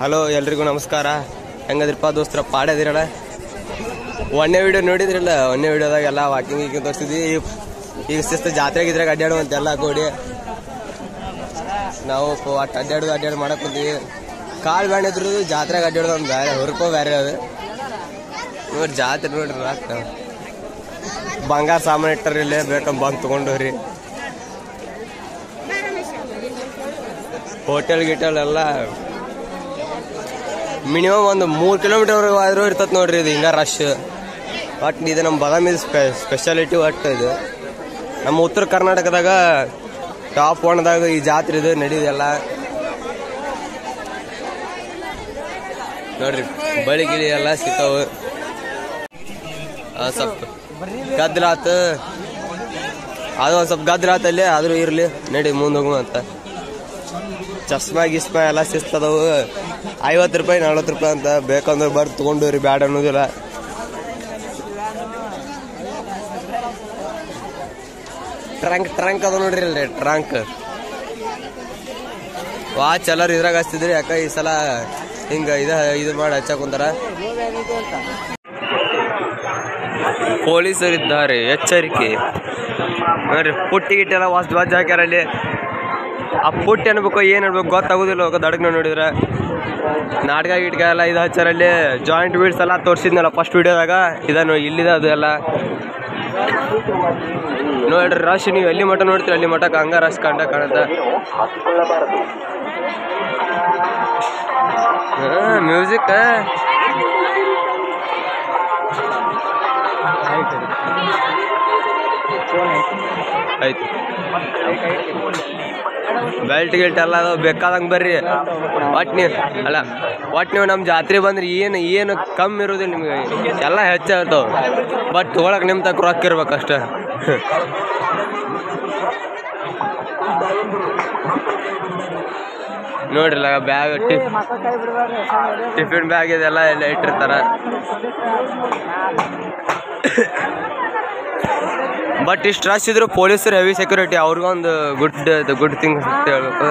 Hello ಎಲ್ರಿಗೂ ನಮಸ್ಕಾರ ಹೆಂಗದ್ರಪ್ಪ ದೋಸ್ತರ ಪಾಡದಿರಲ್ಲ ಒಂದೇ ವಿಡಿಯೋ ನೋಡಿದ್ರಲ್ಲ ಒಂದೇ ವಿಡಿಯೋದಾಗ ಎಲ್ಲ ವಾಕಿಂಗ್ ಗೀಕಿಂಗ್ ತೋರಿಸಿದ್ವಿ ಈಗ ಶಿಸ್ತು ಜಾತ್ರೆಗೆ ಇದ್ರಾಗ ಅಡ್ಡಾಡುವಂತ ಎಲ್ಲ ಕೂಡಿ ನಾವು ಪ- ಒಟ್ಟು ಅಡ್ಡಾಡೋದು ಅಡ್ಡಾಡು ಮಾಡಕ್ ಕುಂತೀವಿ ಕಾಳು ಬ್ಯಾಣಿದ್ರು ಜಾತ್ರೆಗೆ ಅಡ್ಡಾಡೋದು ಒಂದು ಬೇರೆ ಹುರುಪೋ ಬೇರೆ ಅದು ನೋಡಿ ಜಾತ್ರೆ ನೋಡ್ರಿ ರಾಕ್ ಬಂಗಾರ ಸಾಮಾನು ಇಟ್ಟಾರ ಇಲ್ಲೇ ಬೇಕಂದ್ ಬಂದು ತೊಗೊಂಡವ್ರಿ ಹೋಟೆಲ್ ಗಿಟೆಲ್ ಎಲ್ಲ ಮಿನಿಮಮ್ ಒಂದು ಮೂರು ಕಿಲೋಮೀಟರ್ ಆದ್ರೂ ಇರ್ತತ್ ನೋಡ್ರಿ ಇದು ಹಿಂಗ ರಶ್ ಒಟ್ಟು ಇದು ನಮ್ಮ ಬಾದಾಮಿ ಸ್ಪೆ ಸ್ಪೆಷಾಲಿಟಿ ಒಟ್ಟು ಇದು ನಮ್ಮ ಉತ್ತರ ಕರ್ನಾಟಕದಾಗ ಟಾಪ್ ಒಣದಾಗ ಈ ಜಾತ್ರೆ ಇದು ನಡೆಯೋದೆಲ್ಲ ನೋಡ್ರಿ ಬಳಿ ಗಿಳಿ ಎಲ್ಲ ಸಿಗ್ತಾವು ಆ, ಸ್ವಲ್ಪ ಗದ್ದಲಾತ ಅದು ಒಂದು ಸ್ವಲ್ಪ ಗದ್ದಲಾತ ಅಲ್ಲಿ ಆದ್ರೂ ಇರ್ಲಿ ನಡಿ ಮುಂದೆ ಹೋಗುವ ಅಂತ ಚಸ್ಮಾ ಗಿಸ್ಮಾ ಎಲ್ಲ ಶಿಸ್ತದವು ಐವತ್ತು ರೂಪಾಯಿ ನಲ್ವತ್ತು ರೂಪಾಯಿ ಅಂತ ಬೇಕಂದ್ರೆ ಬರ್ದು ತಗೊಂಡ್ರಿ ಬ್ಯಾಡ ಅನ್ನೋದಿಲ್ಲ ಟ್ರಂಕ್ ಟ್ರಂಕ್ ಅದ ನೋಡ್ರಿ ಅಲ್ರಿ ಟ್ರಂಕ್ ವಾಚ್ ಎಲ್ಲರೂ ಇದ್ರಾಗ ಹಚ್ತಿದ್ರಿ ಯಾಕ ಈ ಸಲ ಹಿಂಗ ಇದ ಇದು ಮಾಡಿ ಹಚ್ಚಕ್ ಕುಂತಾರ ಪೊಲೀಸರು ಇದ್ದಾರೆ ಎಚ್ಚರಿಕೆ ನೋಡ್ರಿ ಪುಟ್ಟಿ ಗಿಟ್ಟೆಲ್ಲ ವಾಸ್ ವಾಜ್ ಹಾಕ್ಯಾರ ಅಲ್ಲಿ ಆ ಪುಟ್ಟಿ ಅನ್ಬೇಕು ಏನ್ ಅನ್ಬೇಕು ಗೊತ್ತಾಗುದಿಲ್ಲ ಹೋಗ ದಡಗ್ನ ನೋಡಿದ್ರೆ ನಾಟಕ ಗಿಟ್ಕ ಎಲ್ಲ ಇದು ಹಚ್ಚಾರಲ್ಲಿ ಜಾಯಿಂಟ್ ವೀಲ್ಸ್ ಎಲ್ಲ ತೋರಿಸಿದ್ನಲ್ಲ ಫಸ್ಟ್ ವಿಡಿಯೋದಾಗ ಇದನ್ನು ಇಲ್ಲಿದೆ ಅದು ಎಲ್ಲ ನೋಡ್ರಿ ರಶ್ ನೀವು ಎಲ್ಲಿ ಮಠ ನೋಡ್ತೀರಿ ಅಲ್ಲಿ ಮಠಕ್ಕೆ ಹಂಗ ರಶ್ ಕಂಡ ಕಾಣುತ್ತೆ ಮ್ಯೂಸಿಕ್ ಆಯ್ತು ಬೆಲ್ಟ್ ಗಿಲ್ಟ್ ಎಲ್ಲ ಅದಾವ ಬೇಕಾದಂಗೆ ಬರ್ರಿ ಒಟ್ ನೀವು ಅಲ್ಲ ಒಟ್ ನೀವು ನಮ್ಮ ಜಾತ್ರೆ ಬಂದ್ರಿ ಏನು ಏನು ಕಮ್ಮಿ ಇರೋದಿಲ್ಲ ನಿಮಗೆ ಎಲ್ಲ ಹೆಚ್ಚಾಗ್ತಾವ ಬಟ್ ತೊಗೊಳಕ್ ನಿಮ್ಮ ತಕ್ಕ ರೊಕ್ಕ ಇರ್ಬೇಕು ಅಷ್ಟೇ ನೋಡ್ರಲ್ಲ ಬ್ಯಾಗ್ ಟಿಫ್ ಟಿಫಿನ್ ಬ್ಯಾಗ್ ಇದೆಲ್ಲ ಎಲ್ಲ ಇಟ್ಟಿರ್ತಾರ ಬಟ್ ಇಷ್ಟು ರಶ್ ಇದ್ರು ಪೊಲೀಸರು ಹೆವಿ ಸೆಕ್ಯೂರಿಟಿ ಅವ್ರಿಗೊಂದು ಗುಡ್ ಗುಡ್ ಥಿಂಗ್ ಅಂತ ಹೇಳ್ಬೇಕು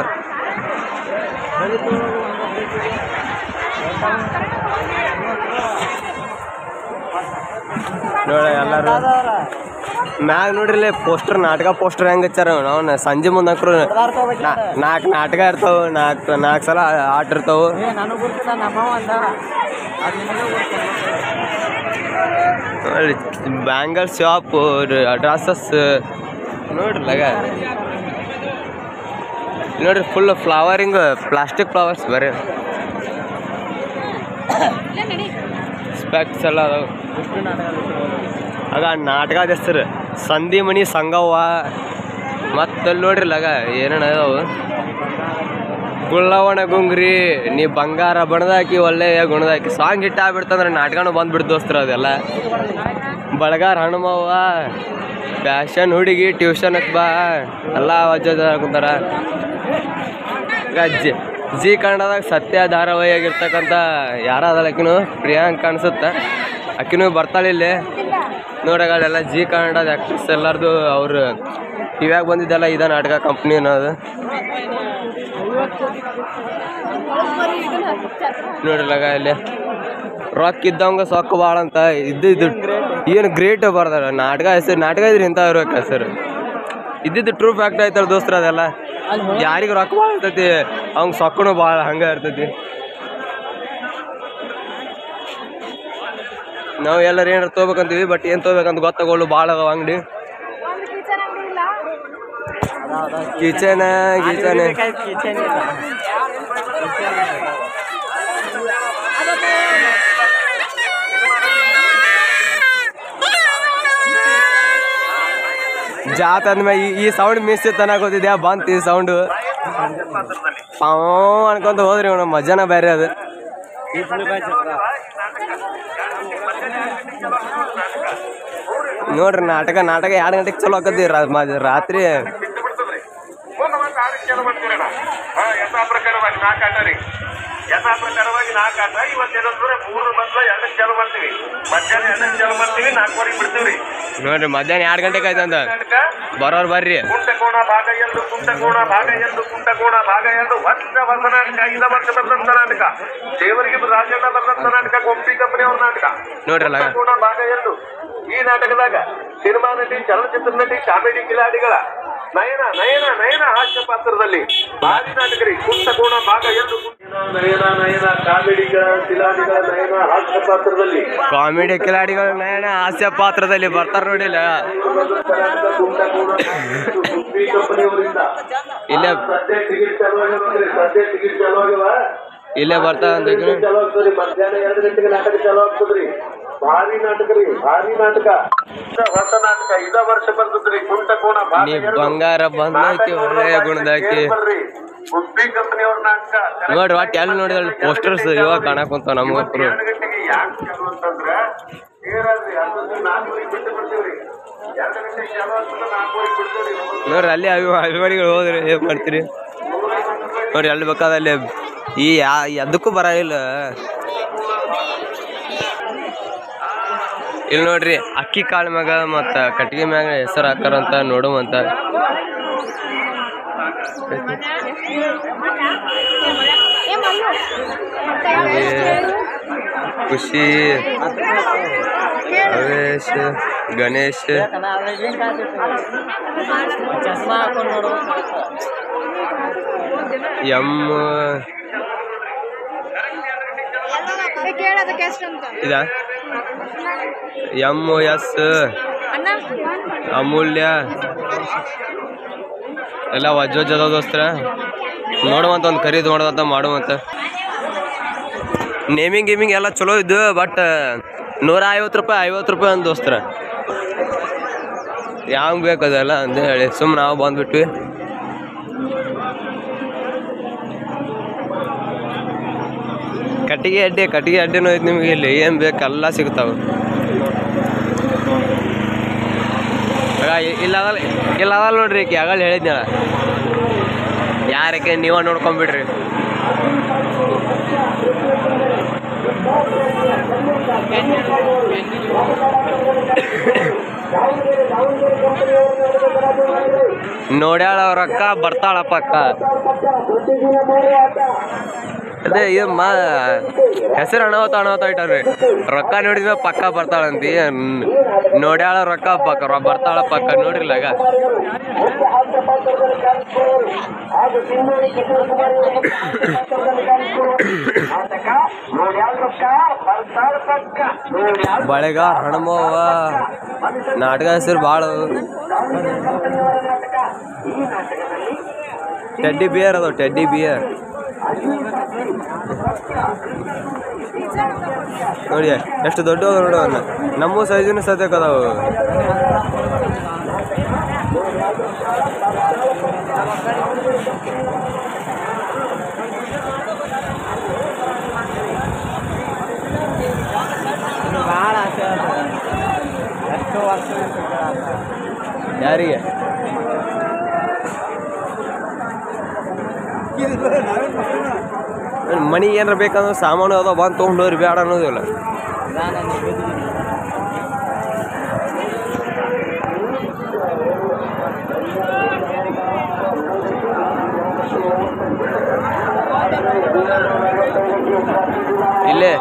ನೋಡ ಎಲ್ಲರೂ ಮ್ಯಾಗ ನೋಡ್ರಿ ಪೋಸ್ಟರ್ ನಾಟಕ ಪೋಸ್ಟರ್ ಹೆಂಗ್ ಹಚ್ಚಾರ ನಾವು ಸಂಜೆ ಮುಂದೆ ಹಾಕ್ರು ನಾಲ್ಕು ನಾಟಕ ಇರ್ತಾವ ನಾಲ್ಕು ನಾಲ್ಕು ಸಲ ಆಟ ಇರ್ತಾವ ನನಗೆ ಗೊತ್ತಿಲ್ಲ ನಮ್ಮ ಅಂದ ಅದು ನಿನಗೆ ಗೊತ್ತಿಲ್ಲ ಬ್ಯಾಂಗಲ್ ಶಾಪ್ ಡ್ರೆಸ್ಸಸ್ ನೋಡ್ರಲ್ಲ ನೋಡ್ರಿ ಫುಲ್ ಫ್ಲವರಿಂಗ್ ಪ್ಲಾಸ್ಟಿಕ್ ಫ್ಲವರ್ಸ್ ಬರೀ ಸ್ಪೆಕ್ಸ್ ಎಲ್ಲ ಅದಾವ ಆಗ ನಾಟಕದ ಹೆಸರು ಸಂಧಿಮಣಿ ಸಂಗವ್ವ ಮತ್ತಲ್ಲಿ ನೋಡ್ರಿ ಲಗ ಏನೇನು ಅದಾವು ಗುಳ್ಳವಣ ಗುಂಗ್ರಿ ನೀ ಬಂಗಾರ ಬಣದಾಕಿ ಒಳ್ಳೆಯ ಗುಣದಾಕಿ ಸಾಂಗ್ ಹಿಟ್ ಆಗ್ಬಿಡ್ತಂದ್ರೆ ನಾಟಕನೂ ಬಂದ್ಬಿಡ್ತು ದೋಸ್ತರ ಅದೆಲ್ಲ ಬಳಗಾರ ಹನುಮವ್ವ ಫ್ಯಾಷನ್ ಹುಡುಗಿ ಟ್ಯೂಷನ್ಗೆ ಬಾ ಎಲ್ಲ ವಜ್ಜದ ಕುಂತಾರ ಈಗ ಜಿ ಜಿ ಕನ್ನಡದಾಗ ಸತ್ಯ ಧಾರಾವಾಹಿಯಾಗಿರ್ತಕ್ಕಂಥ ಯಾರಾದಲ್ಲ ಆಕಿನು ಪ್ರಿಯಾಂಕ ಅನ್ಸುತ್ತೆ ಆಕಿನೂ ಬರ್ತಾಳೆ ಇಲ್ಲಿ ನೋಡಗಳೆಲ್ಲ ಜಿ ಕನ್ನಡದ ಆ್ಯಕ್ಟ್ರೆಸ್ ಎಲ್ಲರದು ಅವ್ರು ಟಿವ್ಯಾಗ ಬಂದಿದ್ದೆಲ್ಲ ಇದ ನಾಟಕ ಕಂಪ್ನಿ ಅನ್ನೋದು ನೋಡ್ರಲಾಗ ಇಲ್ಲಿ ರೊಕ್ಕ ಇದ್ದಂಗ ಸೊಕ್ಕ ಭಾಳ ಅಂತ ಇದ್ದಿದ್ದು ಏನು ಗ್ರೇಟ್ ಬರ್ದಾರ ನಾಟಕ ಹೆಸರು ನಾಟಕ ಇದ್ರಿ ಇಂಥ ಇರ್ಬೇಕು ಹೆಸರು ಇದ್ದಿದ್ದು ಟ್ರೂ ಫ್ಯಾಕ್ಟ್ ಆಯ್ತಲ್ಲ ದೋಸ್ತ್ರ ಅದೆಲ್ಲ ಯಾರಿಗೆ ರೊಕ್ಕ ಭಾಳ ಇರ್ತೈತಿ ಅವ್ನ ಸೊಕ್ಕನು ಭಾಳ ಹಂಗ ಇರ್ತೈತಿ ನಾವು ಎಲ್ಲರೂ ಏನಾರು ತೊಗೋಬೇಕಂತೀವಿ ಬಟ್ ಏನು ತೊಗೋಬೇಕಂತ ಗೊತ್ತಾಗೋಳು ಭಾಳ ಅದಾವ ಅಂಗಡಿ ಕಿಚನ್ ಕಿಚನ್ ಕಿಚನ್ ಇಲ್ಲ ಜಾತ್ ಅಂದ್ಮೇಲೆ ಈ ಈ ಸೌಂಡ್ ಮಿಸ್ ತನಕೋತಿದ್ಯಾ ಬಂತು ಈ ಸೌಂಡು ಪಾವ್ ಅನ್ಕೊಂತ ಹೋದ್ರಿ ಇವನು ಮಜಾನ ಬೇರೆ ಅದು ನೋಡ್ರಿ ನಾಟಕ ನಾಟಕ ಎರಡು ಗಂಟೆಗೆ ಚಲೋ ಆಕತಿ ರಾತ್ರಿ ಒಂದು ಮಾತು ಆಡಕ್ಕೆ ಚಲೋ ಬರ್ತೀರಣ್ಣ ಹಾ ಯಥಾ ಪ್ರಕಾರವಾಗಿ ನಾಲ್ಕು ಆಟ ರೀ ಯಥಾ ಪ್ರಕಾರವಾಗಿ ನಾಲ್ಕು ಆಟ ಇವತ್ತು ಏನಂದ್ರೆ ಮೂರು ಬಂದ್ಲ ಎರಡಕ್ಕೆ ಚಾಲು ಮಾಡ್ತೀವಿ ಮಧ್ಯಾಹ್ನ ಎರಡಕ್ಕೆ ಚಾಲು ಮಾಡ್ತೀವಿ ನಾಲ್ಕುವರೆಗೆ ಬಿಡ್ತೀವಿ ರೀ ನೋಡ್ರಿ ಮಧ್ಯಾಹ್ನ ಎರಡು ಗಂಟೆಗೆ ಆಯ್ತಂದ ನಾಟಕ ಬರೋರು ಬರ್ರಿ ಕುಂಟಕೋಣ ಭಾಗ ಎರಡು ಕುಂಟಕೋಣ ಭಾಗ ಎರಡು ಕುಂಟಕೋಣ ಭಾಗ ಎರಡು ವರ್ಷ ಹೊಸ ನಾಟಕ ಐದ ವರ್ಷ ಬರೆದಂತ ನಾಟಕ ದೇವರಿಗೆ ರಾಜಣ್ಣ ಬರೆದಂತ ನಾಟಕ ಗೊಂಪಿ ಕಂಪನಿ ಅವ್ರ ನಾಟಕ ನೋಡ್ರಲ್ಲ ಕುಂಟಕೋಣ ಭಾಗ ಎರಡು ಈ ನಾಟಕದಾಗ ಸಿನಿಮಾ ನಟಿ ಚಲನಚಿತ್ರ ನಟಿ ಕಾಮಿಡಿ ಕಿಲಾಡಿಗಳ ನಯನ ನಯನ ನಯನ ಹಾಸ್ಯ ಪಾತ್ರದಲ್ಲಿ ಭಾರಿ ನಾಟಕ ರೀ ಕುಂಟಕೋಣ ಭಾಗ ಎರಡು ನಯನ ನಯನ ಕಾಮಿಡಿಗಳ ಕಿಲಾಡಿಗಳ ನಯನ ಹಾಸ್ಯ ಪಾತ್ರದಲ್ಲಿ ಕಾಮಿಡಿ ಕಿಲಾಡಿಗಳು ನಯನ ಹಾಸ್ಯ ಪಾತ್ರದಲ್ಲಿ ಬರ್ತಾರ ನೋಡಿಲ್ಲ ಗೊಂಪಿ ಕಂಪನಿಯವರಿಂದ ಇಲ್ಲೇ ಸದ್ಯ ಟಿಕೆಟ್ ಚಾಲುವಾಗ ನೋಡ್ರಿ ಸದ್ಯ ಟಿಕೆಟ್ ಚಾಲುವಾಗವ ಇಲ್ಲೇ ಬರ್ತಾರ ಅಂತ ಚಾಲು ಆಗ್ತದ್ರಿ ಮಧ್ಯಾಹ್ನ ಎರಡು ಗಂಟೆಗೆ ನಾಟಕ ಚಾಲು ಆಗ್ತದ್ರಿ ಭಾರಿ ನಾಟಕ ರೀ ಭಾರಿ ನಾಟಕ ಹೊಸ ನಾಟಕ ಇದ ವರ್ಷ ಬರ್ತದ್ರಿ ಕುಂಟಕೋಣ ಭಾಗ ನೀ ಎರಡು. ಬಂಗಾರ ಬಂದೈತಿ ಒಳ್ಳೆಯ ಗುಣದಾಕಿ ಬರ್ರಿ ಗುಬ್ಬಿ ಕಂಪನಿ ಅವ್ರ ನಾಟಕ ನೋಡ್ರಿ ಒಟ್ಟು ಎಲ್ಲಿ ನೋಡಿದ್ರೆ ಪೋಸ್ಟರ್ಸ್ ಇವಾಗ ಕಾಣಕ್ ಕುಂತಾವ ನಮಗಪ್ರು ಎರಡು ಗಂಟೆಗೆ ಯಾಕೆ ಚಾಲು ಅಂತಂದ್ರ ಏನಾದ್ರಿ ಹನ್ನೊಂದು ನಾಲ್ಕುವರೆಗೆ ಬಿಟ್ಟು ಬಿಡ್ತೀವ್ರಿ ಎರಡು ಗಂಟೆಗೆ ಚಾಲು ಆಗ್ತದ ನಾಲ್ಕುವರೆಗೆ ಬಿಡ್ತೀವ್ರಿ ನೋಡ್ರಿ ಅಲ್ಲಿ ಅಭಿಮ ಅಭಿಮಾನಿಗಳು ಹೋದ್ರಿ ಏನ್ ಮಾಡ್ತೀರಿ ನೋಡ್ರಿ ಎಲ್ಲಿ ಬೇಕಾದ ಅಲ್ಲಿ ಈ ಯಾ ಎದಕ್ಕೂ ಬರಂಗಿಲ್ಲ ಇಲ್ಲಿ ನೋಡ್ರಿ ಅಕ್ಕಿ ಕಾಳು ಮ್ಯಾಗ ಮತ್ತ ಕಟ್ಟಿಗೆ ಮ್ಯಾಗ ಹೆಸರು ಹಾಕಾರಂತ ನೋಡುವಂತ ಖುಷಿ ಹವೇಶ್ ಗಣೇಶ್ ಚಸ್ಮಾ ಹಾಕೊಂಡು ನೋಡು ಎಮ್ ಕೇಳೋದಕ್ಕೆ ಎಷ್ಟು ಅಂತ ಇದ ಎಮ್ ಎಸ್ ಅಣ್ಣ ಅಮೂಲ್ಯ ಎಲ್ಲ ವಜ್ಜ ಅದಾವ ದೋಸ್ತರ ನೋಡುವಂತ ಒಂದು ಖರೀದಿ ಮಾಡುವಂತ ಮಾಡುವಂತ ನೇಮಿಂಗ್ ಗೇಮಿಂಗ್ ಎಲ್ಲ ಚಲೋ ಇದ್ದು ಬಟ್ ನೂರ ಐವತ್ತು ರೂಪಾಯಿ ಐವತ್ತು ರೂಪಾಯಿ ಒಂದು ದೋಸ್ತರ ಯಾವ ಬೇಕು ಅದೆಲ್ಲ ಅಂತ ಹೇಳಿ ಸುಮ್ಮನೆ ನಾವು ಬಂದ್ಬಿಟ್ವಿ ಕಟ್ಟಿಗೆ ಅಡ್ಡೆ ಕಟ್ಟಿಗೆ ಅಡ್ಡೆನೂ ಐತೆ ನಿಮಗೆ ಇಲ್ಲಿ ಏನು ಬೇಕು ಎಲ್ಲ ಸಿಗ್ತಾವೆ ಇಲ್ಲ ಅದಲ್ಲ ಇಲ್ಲ ಅದಲ್ಲ ನೋಡ್ರಿ ಈಕಿ ಆಗಳ ಹೇಳಿದ್ನಲ್ಲ ಯಾರಕ್ಕೆ ನೀವ ನೋಡ್ಕೊಂಬಿಡ್ರಿ ನೋಡ್ಯಾಳ ಅವ್ರ ಅಕ್ಕ ಬರ್ತಾಳ ಪಕ್ಕ ಅದೇ ಇದು ಮಾ ಹೆಸರು ಅಣವತ್ತ ಅಣವತ್ತ ಇಟ್ಟಾರ್ರಿ ರೊಕ್ಕ ನೋಡಿದ್ಮೇಲೆ ಪಕ್ಕ ಬರ್ತಾಳಂತಿ ನ್- ನೋಡ್ಯಾಳ ರೊಕ್ಕ ಪಕ್ಕ ರೊ- ಬರ್ತಾಳ ಪಕ್ಕ ನೋಡ್ರಿಲ್ಲ ಆಗ ಬಳೆಗಾರ ಹಣಮವ್ವ ನಾಟಕ ಹೆಸರು ಭಾಳ ಟೆಡ್ಡಿ ಬಿಯರ್ ಅದಾವ ಟೆಡ್ಡಿ ಬಿಯರ್ ನೋಡಿ ಎಷ್ಟು ದೊಡ್ಡ ನೋಡು ಅವನ್ನ ನಮ್ಮ ಸೈಜಿನ ಸದ್ಯಕ್ಕೆ ಅದಾವು ಭಾಳ ಆಸೆ ಅದ ಎಷ್ಟು ವರ್ಷ ಯಾರಿಗೆ ಮನಿಗೆ ಏನಾರ ಬೇಕಂದ್ರೆ ಸಾಮಾನು ಅದಾವ ಬಂದು ತೊಗೊಂಡೋರಿ ಬೇಡ ಅನ್ನೋದಿಲ್ಲ ನಾನು ಇಲ್ಲೇ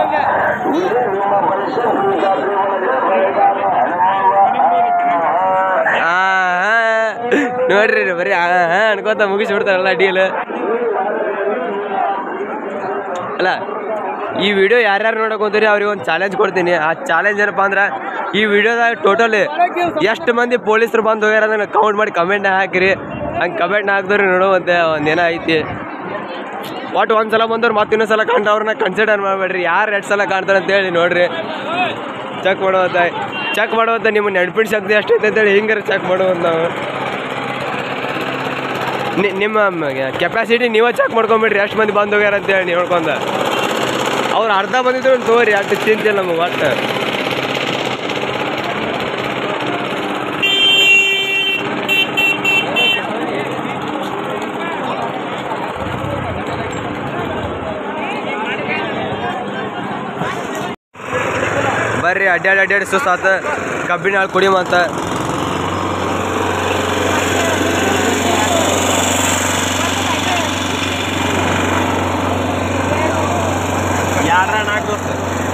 ಆ, ಆ, ನೋಡ್ರಿ ಬರೀ ಆ, ಆ ಅನ್ಕೋತ ಮುಗಿಸಿ ಬಿಡ್ತಾರಲ್ಲ ಡೀಲ್ ಅಲ್ಲ ಈ ವಿಡಿಯೋ ಯಾರ್ಯಾರು ನೋಡಕ್ ಹೋಗ್ತೀರಿ ಅವ್ರಿಗೆ ಒಂದು ಚಾಲೆಂಜ್ ಕೊಡ್ತೀನಿ ಆ ಚಾಲೆಂಜ್ ಏನಪ್ಪ ಅಂದ್ರೆ ಈ ವಿಡಿಯೋದಾಗ ಟೋಟಲ್ ಎಷ್ಟು ಮಂದಿ ಪೊಲೀಸರು ಬಂದು ಹೋಗ್ಯಾರ ಅದನ್ನ ಕೌಂಟ್ ಮಾಡಿ ಕಮೆಂಟ್ ಹಾಕಿರಿ ಹಂಗೆ ಕಮೆಂಟ್ ಹಾಕಿದ್ರೆ ನೋಡುವಂತೆ ಒಂದೇನೋ ಐತಿ ಒಟ್ಟು ಒಂದು ಸಲ ಬಂದವ್ರು ಮತ್ತೆ ಇನ್ನೊಂದು ಸಲ ಕಂಡು ಅವ್ರನ್ನ ಕನ್ಸಿಡರ್ ಮಾಡಬೇಡ್ರಿ ಯಾರು ಎರಡು ಸಲ ಕಾಣ್ತಾರೆ ಅಂತ ಹೇಳಿ ನೋಡ್ರಿ ಚೆಕ್ ಮಾಡುವಂತ ಚೆಕ್ ಮಾಡುವಂತ ನಿಮ್ಮ ನೆನಪಿನ ಶಕ್ತಿ ಎಷ್ಟೈತೆ ಅಂತೇಳಿ ಹಿಂಗಾರ ಚೆಕ್ ಮಾಡುವಂತ ನಾವು ನಿ- ನಿಮ್ಮ ಕೆಪಾಸಿಟಿ ನೀವೇ ಚೆಕ್ ಮಾಡ್ಕೊಂಬಿಡ್ರಿ ಎಷ್ಟು ಮಂದಿ ಬಂದು ಹೋಗ್ಯಾರ ಅಂತೇಳಿ ನೋಡ್ಕೊಂಡ ಅವ್ರು ಅರ್ಧ ಬಂದಿದ್ರು ತೋರಿ ಅಷ್ಟು ಚಿಂತಿಲ್ಲ ನಮಗೆ ಒಟ್ಟು ಬರ್ರಿ ಅಡ್ಡಾಡಿ ಅಡ್ಡಾಡಿ ಸುಸ್ತಾತ ಕಬ್ಬಿನ ಹಾಳು ಕುಡಿಮಂತ ಯಾರ ನಾಲ್ಕು ದೋಸ್ತ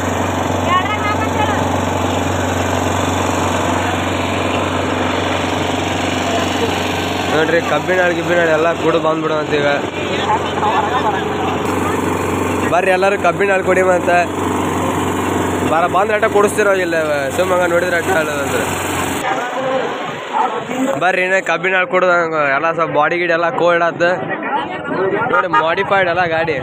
ನೋಡ್ರಿ ಕಬ್ಬಿನ ಹಾಳು ಗಿಬ್ಬಿನ ಹಾಳು ಎಲ್ಲ ಕುಡು ಬಂದ್ಬಿಡು ಅಂತ ಈಗ ಬರ್ರಿ ಎಲ್ಲರೂ ಕಬ್ಬಿನ ಹಾಳು ಕುಡಿಮಂತ ಬರ ಬಂದ್ರೆ ಅಟ ಕುಡಿಸ್ತಿರೋ ಇಲ್ಲ ಸುಮ್ಮಂಗ ನೋಡಿದ್ರೆ ಅಟ್ಟ ಅಂದ್ರೆ ಬರ್ರಿ ಇನ್ನ ಕಬ್ಬಿನ ಹಾಳು ಕುಡ್ದು ಎಲ್ಲ ಸ್ವಲ್ಪ ಬಾಡಿ ಗಿಡಿ ಎಲ್ಲ ಕೋಲ್ಡ್ ಆತ ನೋಡಿ ಮಾಡಿಫೈಡ್ ಎಲ್ಲ ಗಾಡಿ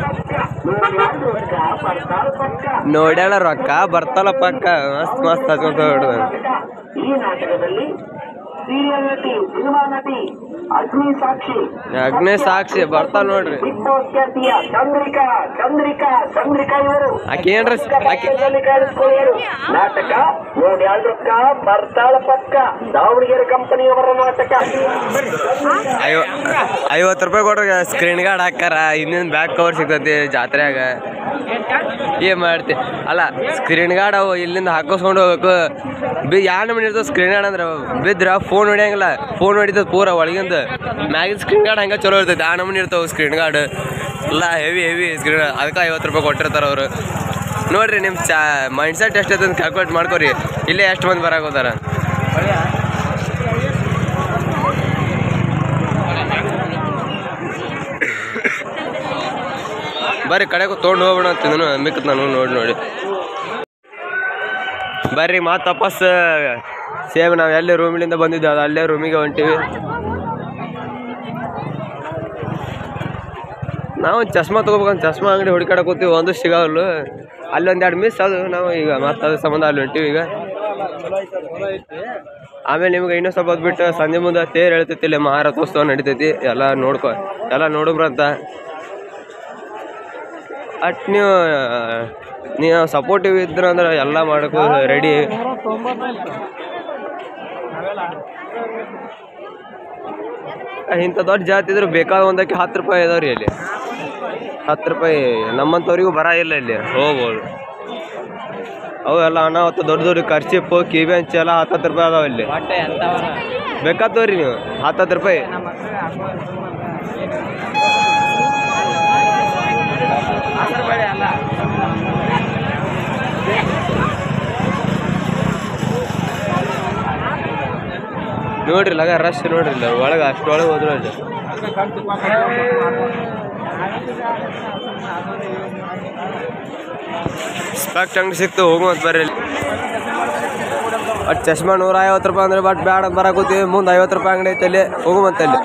ನೋಡ್ಯಾಳ ರೊಕ್ಕ ಬರ್ತಲ್ಲ ಪಕ್ಕ ಮಸ್ತ್ ಮಸ್ತ್ ಹಚ್ಕೊಂತ ಹೊಡ್ದ ಈ ನಾಟಕದಲ್ಲಿ ಸೀರಿಯಲ್ ನಟಿ ಸಿನಿಮಾ ನಟಿ ಅಗ್ನಿ ಸಾಕ್ಷಿ ಅಗ್ನಿ ಸಾಕ್ಷಿ ಬರ್ತಾವ ನೋಡ್ರಿ ಬಿಗ್ ಬಾಸ್ ಖ್ಯಾತಿಯ ಚಂದ್ರಿಕಾ ಚಂದ್ರಿಕಾ ಚಂದ್ರಿಕಾ ಇವರು ಆಕೆ ಏನ್ರ ಆಕೆ ಚಿತ್ರದಲ್ಲಿ ಕಾಣಿಸ್ಕೊಳ್ಳೋರು ನಾಟಕ ನೋಡಿ ಅಲ್ರಕ್ಕ ಬರ್ತಾಳ ಪಕ್ಕ ದಾವಣಗೆರೆ ಕಂಪನಿಯವರ ನಾಟಕ ಐವ ಐವತ್ತು ರೂಪಾಯಿ ಕೊಟ್ರೆ ಸ್ಕ್ರೀನ್ ಗಾರ್ಡ್ ಹಾಕಾರ ಇನ್ನೇನು ಬ್ಯಾಕ್ ಕವರ್ ಸಿಗ್ತೈತಿ ಜಾತ್ರೆಯಾಗ ಏನ್ ಮಾಡ್ತಿ ಅಲ್ಲ ಸ್ಕ್ರೀನ್ ಗಾರ್ಡ್ ಅವು ಇಲ್ಲಿಂದ ಹಾಕಿಸ್ಕೊಂಡು ಹೋಗ್ಬೇಕು ಬಿ ಯಾವ ನಮೂನಿ ಇರ್ತದೆ ಸ್ಕ್ರೀನ್ ಗಾರ್ಡ್ ಅಂದ್ರೆ ಬಿದ್ರ ಫೋನ್ ಹೊಡಿಯಂಗಿಲ್ಲ ಫೋನ್ ಹೊಡಿತದ ಪೂರ ಒಳಗಿಂದ ಮ್ಯಾಗಿನ ಸ್ಕ್ರೀನ್ ಗಾರ್ಡ್ ಹಂಗೆ ಚಲೋ ಇರ್ತೈತಿ ಆ ನಮೂನಿ ಇರ್ತಾವೆ ಸ್ಕ್ರೀನ್ ಗಾರ್ಡ್ ಎಲ್ಲ ಹೆವಿ ಹೆವಿ ಸ್ಕ್ರೀನ್ ಅದಕ್ಕೆ ಐವತ್ತು ರೂಪಾಯಿ ಕೊಟ್ಟಿರ್ತಾರೆ ಅವರು ನೋಡ್ರಿ ನಿಮ್ಮ ಚಾ ಮೈಂಡ್ ಸೆಟ್ ಎಷ್ಟೈತೆ ಅಂತ ಕ್ಯಾಲ್ಕುಲೇಟ್ ಮಾಡ್ಕೊರಿ ಇಲ್ಲೇ ಎಷ್ಟು ಮಂದಿ ಬರಾಕೋತಾರ ಬರ್ರಿ ಕಡೆಗೂ ತೊಗೊಂಡು ಹೋಗ್ಬಿಡ ಅಂತಿದ್ದನು ಮಿಕ್ಕತ್ ನಾನು ನೋಡಿ ನೋಡಿ ಬರ್ರಿ ಮಾತು ತಪಸ್ ಸೇಮ್ ನಾವು ಎಲ್ಲೇ ರೂಮಿನಿಂದ ಬಂದಿದ್ದೆ ಅದು ಅಲ್ಲೇ ರೂಮಿಗೆ ಹೊಂಟಿವಿ ನಾವು ಚಸ್ಮಾ ತೊಗೋಬೇಕಂತ ಚಸ್ಮಾ ಅಂಗಡಿ ಹುಡುಕಾಡಕ್ ಕೂತೀವಿ ಒಂದು ಸಿಗವಲ್ಲು ಅಲ್ಲಿ ಒಂದು ಎರಡು ಮಿಸ್ ಅದು ನಾವು ಈಗ ಮತ್ತೆ ಅದ್ರ ಸಂಬಂಧ ಅಲ್ಲಿ ಹೊಂಟಿವಿ ಈಗ ಆಮೇಲೆ ನಿಮ್ಗೆ ಇನ್ನೂ ಸ್ವಲ್ಪ ಹೊತ್ತು ಬಿಟ್ಟು ಸಂಜೆ ಮುಂದೆ ತೇರು ಹೇಳ್ತೈತಿ ಇಲ್ಲಿ ಮಹಾರಥೋತ್ಸವ ನಡಿತೈತಿ ಎಲ್ಲ ನೋಡ್ಕೊ ಎಲ್ಲ ನೋಡುಬ್ರಂತ ಅಟ್ ನೀವು ನೀವು ಸಪೋರ್ಟಿವ್ ಇದ್ರ ಅಂದ್ರೆ ಎಲ್ಲ ಮಾಡಕ್ಕೂ ರೆಡಿ ಇಂಥ ದೊಡ್ಡ ಜಾತಿ ಇದ್ರೆ ಬೇಕಾದ ಒಂದಕ್ಕೆ ಹತ್ತು ರೂಪಾಯಿ ಇದಾವ್ರಿ ಅಲ್ಲಿ ಹತ್ತು ರೂಪಾಯಿ ನಮ್ಮಂಥವ್ರಿಗೂ ಬರ ಇಲ್ಲ ಇಲ್ಲಿ ಹೋಗ್ಬೋದು ಅವು ಎಲ್ಲ ಅನಾವತ್ತು ದೊಡ್ಡ ದೊಡ್ಡ ಖರ್ಚಿಪ್ಪು ಕಿವಿ ಹಂಚಿ ಎಲ್ಲ ಹತ್ತತ್ತು ರೂಪಾಯಿ ಅದಾವ ಇಲ್ಲಿ ಹೊಟ್ಟೆ ಎಂತವನ ಬೇಕಾಗ್ತವ್ರಿ ನೀವು ಹತ್ತತ್ತು ರೂಪಾಯಿ ನಮ್ಮ ಹಸರು ಬೇಳೆ ಅಲ್ಲ ನೋಡ್ರಿ ಲಗ ರಶ್ ನೋಡ್ರಿ ಇಲ್ಲ ಒಳಗೆ ಅಷ್ಟೊಳಗೆ ಹೋದ್ರು ಅಲ್ಲಿ ಸ್ಪೆಕ್ಟ್ ಅಂಗಡಿ ಸಿಕ್ತು ಹೋಗುವಂತ ಬರ್ರಿ ಇಲ್ಲಿ ಬಟ್ ಚಶ್ಮಾ ನೂರ ಐವತ್ತು ರೂಪಾಯಿ ಅಂದ್ರೆ ಬಟ್ ಬ್ಯಾಡ ಬರಾಕೂತೀವಿ ಮುಂದೆ ಐವತ್ತು ರೂಪಾಯಿ ಅಂಗಡಿ ಐತೆ ಅಲ್ಲಿ ಹೋಗುವಂತ ಅಲ್ಲಿ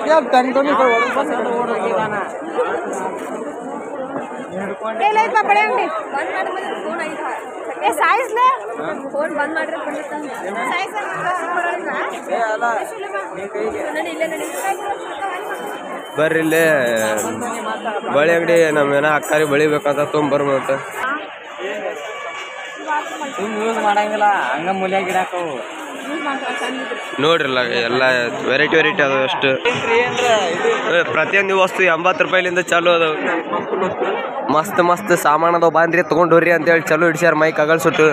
ಇಲ್ಲ ಐತ್ ಕಪಡೆ ಅಂಗಡಿ ಬಂದ್ ಮಾಡಿ ಫೋನ್ ಐತಾ ಏ ಸಾಯಿಸ್ಲೆ ಫೋನ್ ಬಂದ್ ಮಾಡ್ರೆ ಸಾಯಿಸ್ ನಡಿ ಇಲ್ಲೇ ನಡಿ ಬರ್ರಿ ಇಲ್ಲಿ ಬಳಿ ಅಂಗಡಿ ನಮ್ಮ ಏನೋ ಅಕ್ಕಾರಿ ಬಳಿ ಬೇಕಂತ ತೊಗೊಂಬರ್ಮಂತ ಸುಮ್ ಯೂಸ್ ಮಾಡಂಗಿಲ್ಲ ಹಂಗ ಮೂಲ್ಯಾಗ ಇಡಾಕವು ನೋಡ್ರಲ್ಲ ಎಲ್ಲ ವೆರೈಟಿ ವೆರೈಟಿ ಅದಾವ ಅಷ್ಟು ಏ, ಪ್ರತಿಯೊಂದು ವಸ್ತು ಎಂಬತ್ತು ರೂಪಾಯಿಲಿಂದ ಚಾಲು ಅದಾವ ಮಸ್ತ್ ಮಸ್ತ್ ಸಾಮಾನು ಅದಾವ ಬಂದ್ರಿ ತೊಗೊಂಡೋರಿ ಅಂತೇಳಿ ಚಲೋ ಹಿಡ್ಸ್ಯಾರ ಮೈ ಕಗಲ್ ಸುಟ್ಟು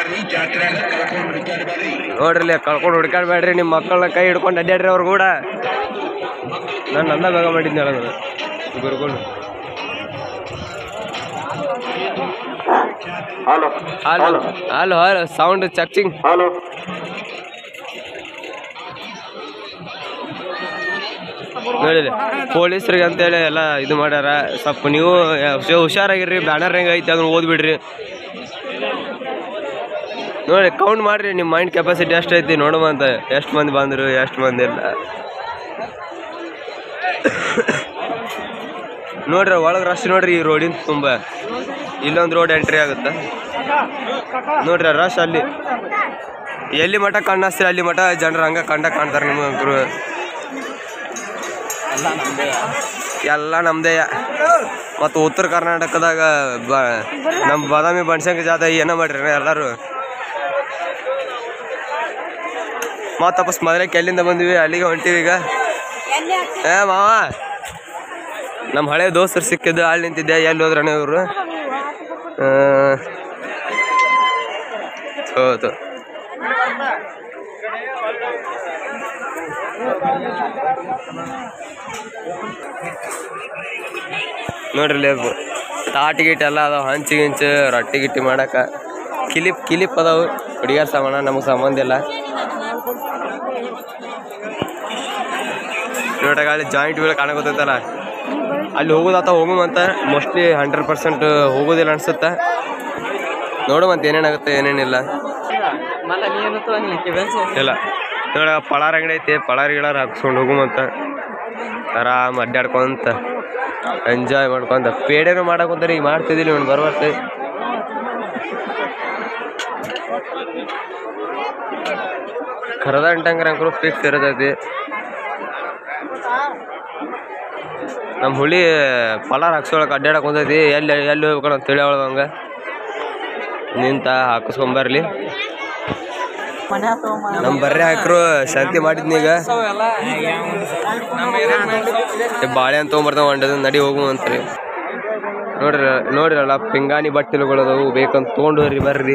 ನೋಡ್ರಿ ಕಳ್ಕೊಂಡು ಹುಡ್ಕಾಡ್ಬೇಡ್ರಿ ನಿಮ್ಮ ಮಕ್ಕಳನ್ನ ಕೈ ಹಿಡ್ಕೊಂಡು ಅಡ್ಡಾಡ್ರಿ ಅವ್ರು ಕೂಡ ನಾನು ನಂದ ಬೇಗ ಮಾಡಿದ್ದೆ ಹೇಳೋದು ಗುರುಗಳು hello hello hello hello sound checking hello ನೋಡಿರಿ ಪೊಲೀಸ್ರಿಗೆ ಅಂತೇಳಿ ಎಲ್ಲ ಇದು ಮಾಡ್ಯಾರ ಸ್ವಲ್ಪ ನೀವು ಹುಷ- ಹುಷಾರಾಗಿರ್ರಿ ಬ್ಯಾನರ್ ಹೆಂಗೆ ಐತೆ ಅದನ್ನ ಓದ್ಬಿಡ್ರಿ ನೋಡಿ ಕೌಂಟ್ ಮಾಡ್ರಿ ನಿಮ್ಮ ಮೈಂಡ್ ಕೆಪಾಸಿಟಿ ಎಷ್ಟು ಐತಿ ನೋಡುವಂತ ಎಷ್ಟು ಮಂದಿ ಬಂದರು ಎಷ್ಟು ಮಂದಿ ಇಲ್ಲ ನೋಡ್ರಿ ಒಳಗೆ ರಶ್ ನೋಡ್ರಿ ಈ ರೋಡಿನ ತುಂಬ ಇಲ್ಲೊಂದು ರೋಡ್ ಎಂಟ್ರಿ ಆಗುತ್ತೆ ನೋಡ್ರಿ ರಶ್ ಅಲ್ಲಿ ಎಲ್ಲಿ ಮಠ ಕಣ್ಣಸ್ತೀರಿ ಅಲ್ಲಿ ಮಠ ಜನರು ಹಂಗೆ ಕಂಡ ಕಾಣ್ತಾರೆ ನಿಮಗಂತರು ಎಲ್ಲ ನಮ್ದೇ ಎಲ್ಲ ನಮ್ದೇ ಮತ್ತು ಉತ್ತರ ಕರ್ನಾಟಕದಾಗ ಬ ನಮ್ಮ ಬಾದಾಮಿ ಬನಶಂಕರಿ ಜಾತ್ರೆ ಏನೋ ಮಾಡ್ರಿ ಎಲ್ಲರೂ ಮತ್ತು ತಪಸ್ ಮದ್ರಕ್ಕೆ ಎಲ್ಲಿಂದ ಬಂದಿವಿ ಅಲ್ಲಿಗೆ ಹೊಂಟಿವಿ ಈಗ ಏ ಮಾವ ನಮ್ಮ ಹಳೆ ದೋಸ್ತರು ಸಿಕ್ಕಿದ್ದು ಅಲ್ಲಿ ನಿಂತಿದ್ದೆ ಎಲ್ಲಿ ಹೋದ್ರಣ್ಣ ಇವರು ಹೌದು ನೋಡ್ರಿ ಅದು ತಾಟ್ ಗೀಟ್ ಎಲ್ಲ ಅದಾವ ಹಂಚಿ ಗಿಂಚು ರೊಟ್ಟಿ ಗಿಟ್ಟಿ ಮಾಡಕ ಕಿಲಿಪ್ ಕಿಲಿಪ್ ಅದಾವು ಹುಡುಗಿಯರ್ ಸಾಮಾನ ನಮಗೆ ಸಂಬಂಧ ಇಲ್ಲ ನೋಡಗಾಳಿ ಜಾಯಿಂಟ್ ವೀಲ್ ಕಾಣಕತ್ತೈತಲ್ಲ ಅಲ್ಲಿ ಹೋಗೋದಾತ ಹೋಗುಮಂತ ಮೋಸ್ಟ್ಲಿ ಹಂಡ್ರೆಡ್ ಪರ್ಸೆಂಟ್ ಹೋಗೋದಿಲ್ಲ ಅನ್ಸುತ್ತೆ ನೋಡುವಂತ ಏನೇನಾಗುತ್ತೆ ಏನೇನಿಲ್ಲ ಮಲ್ಲ ನೀನು ತಗೊಂಡಿ ಬೆನ್ಸು ಇಲ್ಲ ನೋಡ ಪಳಾರ್ ಅಂಗಡಿ ಐತಿ ಪಳಾರ್ ಗಿಳಾರ್ ಹಾಕ್ಸ್ಕೊಂಡು ಹೋಗುಮಂತ ಆರಾಮ್ ಅಡ್ಡಾಡ್ಕೊಂತ ಎಂಜಾಯ್ ಮಾಡ್ಕೊಂತ ಪೇಡೆನೂ ಮಾಡಕ್ ಕುಂತಾರ ಈಗ ಮಾಡ್ತಿದ್ದಿಲ್ಲ ಇವ್ನು ಬರ್ಬರ್ತೆ ಕರದ ಅಂಟಂಗ್ರ ಅಂಕರು ಫಿಕ್ಸ್ ಇರತೈತಿ ನಮ್ಮ ಹುಳಿ ಪಲಾರ್ ಹಾಕ್ಸೋಳಕ್ ಅಡ್ಡಾಡಕ್ ಕುಂತೈತಿ ಎಲ್ಲಿ ಎಲ್ಲಿ ಹೋಗ್ಬೇಕಲ್ಲ ಅಂತ ತಿಳಿ ಹಂಗ ನಿಂತ ಹಾಕಿಸ್ಕೊಂಬರ್ಲಿ ಮನೆ ನಮ್ ಬರ್ರೆ ಹಾಕ್ರು ಶಾಂತಿ ಮಾಡಿದ್ನೀಗ ಎಲ್ಲ ನಮ್ಮ ಬಾಳೆ ಅಂತ ತೊಗೊಂಬರ್ತಾವ ಒಂಡದ ನಡಿ ಹೋಗು ಅಂತ್ರಿ ನೋಡ್ರಿ ನೋಡ್ರಲ್ಲ ಪಿಂಗಾಣಿ ಬಟ್ಟೆಗಳು ಅದಾವು ಬೇಕಂತ ತೊಗೊಂಡು ಹೋಗ್ರಿ ಬರ್ರಿ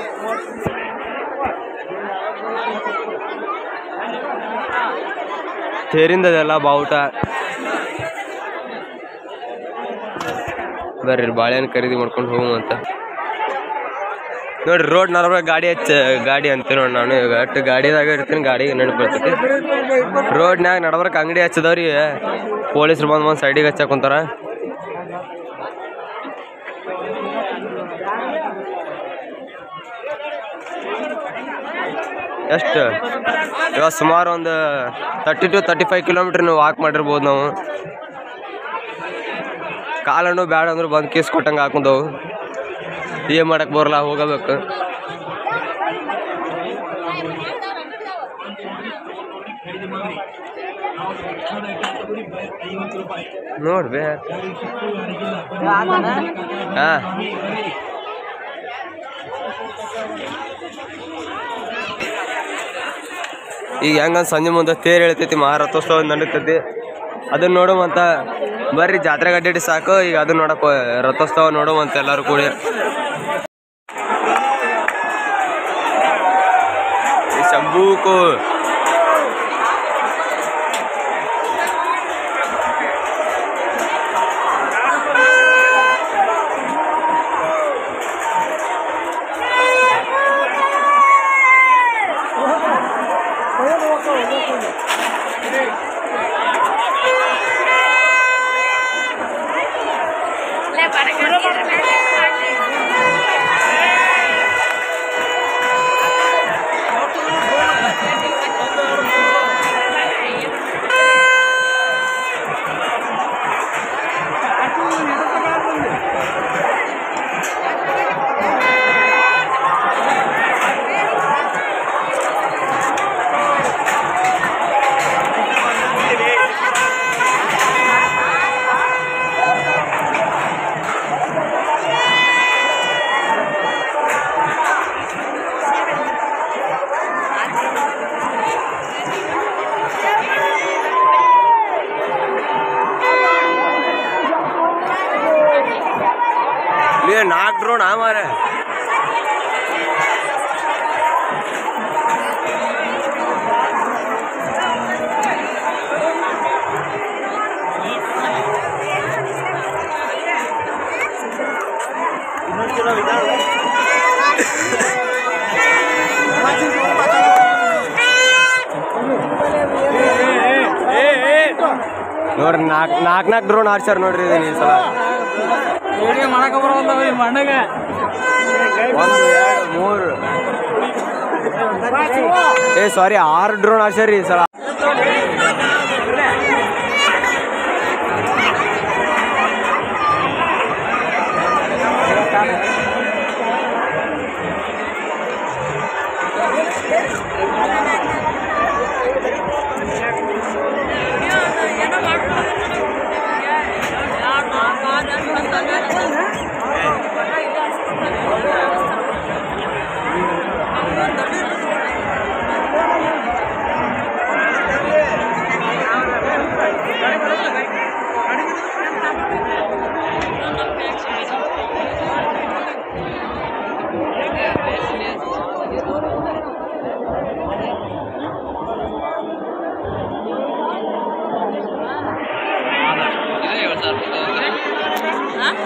ತೇರಿಂದದೆಲ್ಲ ಬಾವುಟ ಬರ್ರಿ ಬಾಳೆಹಣ್ಣು ಖರೀದಿ ಮಾಡ್ಕೊಂಡು ಹೋಗು ಅಂತ ನೋಡ್ರಿ ರೋಡ್ ನರ್ವ ಗಾಡಿ ಹಚ್ಚ ಗಾಡಿ ಅಂತೆ ನೋಡಿ ನಾನು ಈಗ ಅಟ್ಟು ಗಾಡಿದಾಗ ಇರ್ತೀನಿ ಗಾಡಿಗೆ ನೆನಪು ಬರ್ತೈತಿ ರೋಡ್ನ್ಯಾಗ ನಡ್ಬರ್ಕ ಅಂಗಡಿ ಹಚ್ಚದವ್ರಿ ಪೊಲೀಸ್ರು ಬಂದು ಒಂದು ಸೈಡಿಗೆ ಹಚ್ಚಾಕ್ ಕುಂತಾರ ಎಷ್ಟು ಇವಾಗ ಸುಮಾರು ಒಂದು thirty two thirty five kilometre ನೀವು ವಾಕ್ ಮಾಡಿರ್ಬೋದು ನಾವು ಕಾಲಣ್ಣು ಬ್ಯಾಡ ಅಂದ್ರೆ ಬಂದು ಕೇಸ್ ಕೊಟ್ಟಂಗೆ ಹಾಕೊಂಡವು ಏನ್ ಮಾಡಕ್ ಬರಲ್ಲ ಹೋಗಬೇಕು ನೋಡ್ಬೇ ಹಾ ಈಗ ಹೆಂಗ ಸಂಜೆ ಮುಂದೆ ತೇರು ಎಳಿತೈತಿ ಮಹಾರಥೋತ್ಸವ ನಡೀತೈತಿ ಅದನ್ನ ನೋಡುವಂತ ಬರ್ರಿ ಜಾತ್ರೆ ಗಡ್ಡಿ ಸಾಕು ಈಗ ಅದನ್ನ ನೋಡಕ್ ಹೋ- ರಥೋತ್ಸವ ನೋಡುವಂತ ಎಲ್ಲರೂ ಕೂಡಿ ಈ ಶಂಭೂಕು ಏ ನಾಲ್ಕು ಡ್ರೋಣ ಮಾರೆ ನೋಡ್ರಿ ನಾಲ್ಕು ನಾಲ್ಕು ನಾಲ್ಕು ಡ್ರೋನ್ ಹಾರ್ಸ್ಯಾರ ನೋಡ್ರಿ ಇದನ್ನ ಈ ಸಲ ವಿಡಿಯೋ ಮಾಡಕ ಬರೋಲ್ಲ ಈ ಮಣ್ಣಗ ಒಂದು ಎರಡು ಮೂರು ಏ ಸಾರಿ ಆರು ಡ್ರೋನ್ ಹಾರ್ಸ್ಯಾರ ಈ ಸಲ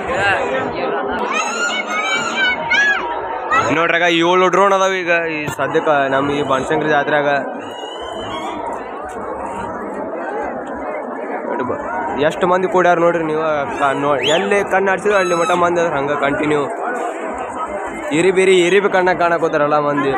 ನೋಡ್ರಾಗ ಏಳು ಡ್ರೋನ್ ಅದಾವ ಈಗ ಈ ಸದ್ಯಕ್ಕೆ ನಮ್ಮ ಈ ಬನಶಂಕರಿ ಜಾತ್ರೆಯಾಗ ಎಷ್ಟು ಮಂದಿ ಕೂಡ್ಯಾರ ನೋಡ್ರಿ ನೀವು ಕ- ನೋ ಎಲ್ಲಿ ಕಣ್ಣು ಆಡ್ಸಿದ್ರು ಅಲ್ಲಿ ಮಠ ಮಂದಿ ಅದ್ರ ಹಂಗೆ ಕಂಟಿನ್ಯೂ ಇರಿ ಬೇರಿ ಇರಿ ಬಿ ಕಣ್ಣ ಕಾಣಕೋತಾರಲ್ಲ ಮಂದಿ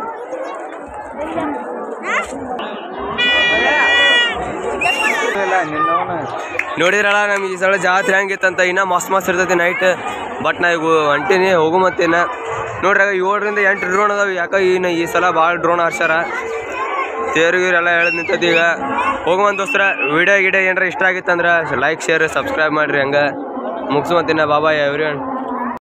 ನೋಡಿದ್ರಲ್ಲ ನಮ್ಗೆ ಈ ಸಲ ಜಾತ್ರೆ ಹೆಂಗಿತ್ತಂತ ಇನ್ನ ಮಸ್ತ್ ಮಸ್ತ್ ಇರ್ತೈತಿ ನೈಟ್ ಬಟ್ ನಾ ಈಗ ಹೊಂಟೀನಿ ಹೋಗು ಮತ್ತೇನ ನೋಡ್ರಾಗ ಏಳರಿಂದ ಎಂಟು ಡ್ರೋನ್ ಅದಾವ ಯಾಕ ಇನ್ನು ಈ ಸಲ ಭಾಳ ಡ್ರೋನ್ ಹಾರ್ಸ್ಯಾರ ತೇರು ಗೀರು ಎಲ್ಲ ಹೇಳದ್ ನಿಂತೈತಿ ಈಗ ಹೋಗುವಂತ ದೋಸ್ತರ ವಿಡಿಯೋ ಗಿಡಿಯೋ ಏನಾರ ಇಷ್ಟ ಆಗಿತ್ತಂದ್ರೆ ಲೈಕ್ ಶೇರ್ ಸಬ್ಸ್ಕ್ರೈಬ್ ಮಾಡ್ರಿ ಹಂಗೆ ಮುಗಿಸುವಂತಿನ ಬಾಬಾ ಎವ್ರಿ